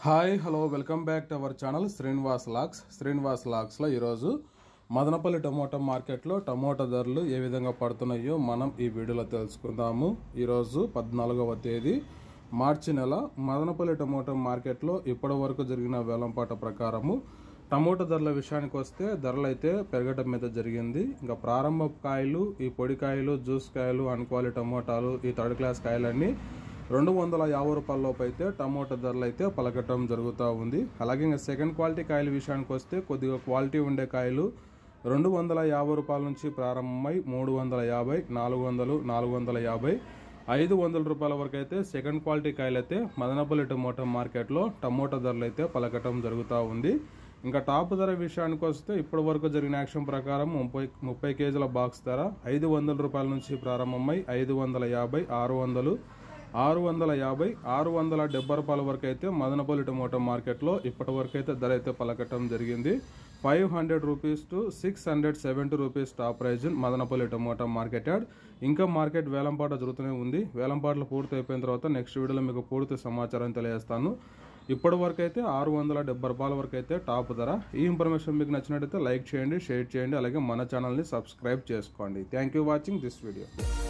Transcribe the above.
hi hello welcome back to our channel Srinivas vlogs Srinivas లాక్స్లో ఈరోజు Madanapalle tomato మార్కెట్లో టమోటా ధరలు ఏ విధంగా పడుతున్నాయో మనం ఈ వీడియోలో తెలుసుకుందాము ఈరోజు పద్నాలుగవ తేదీ మార్చి నెల మదనపల్లి టమోటా మార్కెట్లో ఇప్పటి వరకు జరిగిన వేలంపాట ప్రకారము టమోటా ధరల విషయానికి వస్తే ధరలు అయితే పెరగటం మీద జరిగింది ఇంకా ప్రారంభ కాయలు ఈ పొడి కాయలు జ్యూస్ కాయలు అన్క్వాలి టమోటాలు ఈ థర్డ్ క్లాస్ కాయలన్నీ రెండు వందల యాభై రూపాయల లోపు అయితే టమోటా ధరలు అయితే పలకటం జరుగుతూ ఉంది అలాగే ఇంకా సెకండ్ క్వాలిటీ కాయల విషయానికి వస్తే కొద్దిగా క్వాలిటీ ఉండే కాయలు రెండు వందల యాభై రూపాయల నుంచి ప్రారంభమై మూడు వందల యాభై నాలుగు వందలు నాలుగు వందల యాభై ఐదు వందల రూపాయల వరకు అయితే సెకండ్ క్వాలిటీ కాయలు అయితే మదనపల్లి టమోటా మార్కెట్లో టమోటా ధరలు అయితే పలకటం జరుగుతూ ఉంది ఇంకా టాప్ ధర విషయానికి వస్తే ఇప్పటి వరకు జరిగిన యాక్షన్ ప్రకారం ముప్పై ముప్పై కేజీల బాక్స్ ధర ఐదు వందల రూపాయల నుంచి ప్రారంభమై ఐదు వందల యాభై ఆరు వందలు ఆరు వందల యాభై ఆరు వందల డెబ్బై రూపాయల వరకు అయితే మదనపల్లి టమోటా మార్కెట్లో ఇప్పటి వరకు అయితే ధర అయితే పలకటం జరిగింది five hundred rupees to six hundred seventy rupees top price in Madanapalle tomato market yard ఇంకా మార్కెట్ వేలంపాట జరుగుతూనే ఉంది వేలంపాటలు పూర్తి అయిపోయిన తర్వాత నెక్స్ట్ వీడియోలో మీకు పూర్తి సమాచారం తెలియజేస్తాను ఇప్పటి వరకు అయితే ఆరు వందల డెబ్బై రూపాయల వరకు అయితే టాప్ ధర ఈ ఇన్ఫర్మేషన్ మీకు నచ్చినట్టయితే లైక్ చేయండి షేర్ చేయండి అలాగే మన ఛానల్ని సబ్స్క్రైబ్ చేసుకోండి thank you watching this video